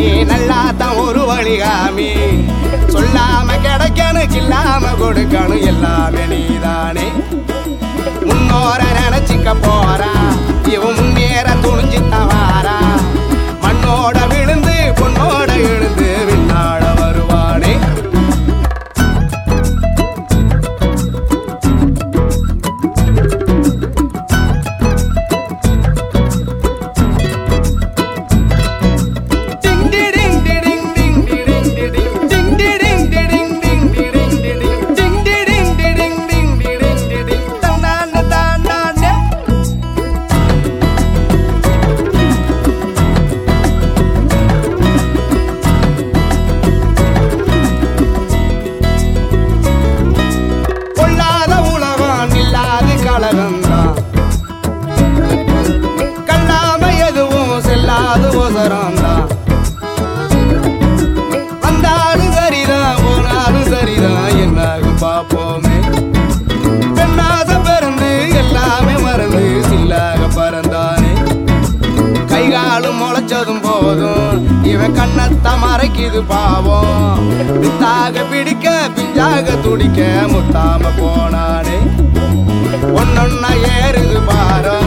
நல்லா தான் ஒரு வழிகாமி சொல்லாம கிடைக்கணும் இல்லாம கொடுக்கணும் எல்லாமே நீதானே முன்னோர நினைச்சுக்க போறா இவன் முன்னேற துணிஞ்சு தவாரா மண்ணோட விழுந்து பொண்ணோட எழுந்து விண்ணாட வருவானே டிங் டிடிங் டிடிங் டிங் டிடிங் டிடிங் டிங் டிடிங் டிடிங் டிங் டிடிங் டிடிங் டிங் டிடிங் டிடிங் டிங் டிடிங் டிடிங் தன்னான தானானே பொல்லாத உலகம் இல்லாத கலகம்தான் கல்லாம எதுவும் செல்லாத ஒசரம்தான் வந்தாலும் சரிதான் போனாலும் சரிதான் என்னாகும் பார்ப்போமே பெண்ணாக பிறந்து எல்லாமே மறந்து சில்லாக பறந்தானே கைகாலும் முளைச்சதும் போதும் இவன் கண்ணத்தை மறைக்குது பாவம் வித்தாக பிடிக்க பிஞ்சாக துடிக்க முத்தாம போனானே ஒன்னொன்னா ஏறுது பாரோ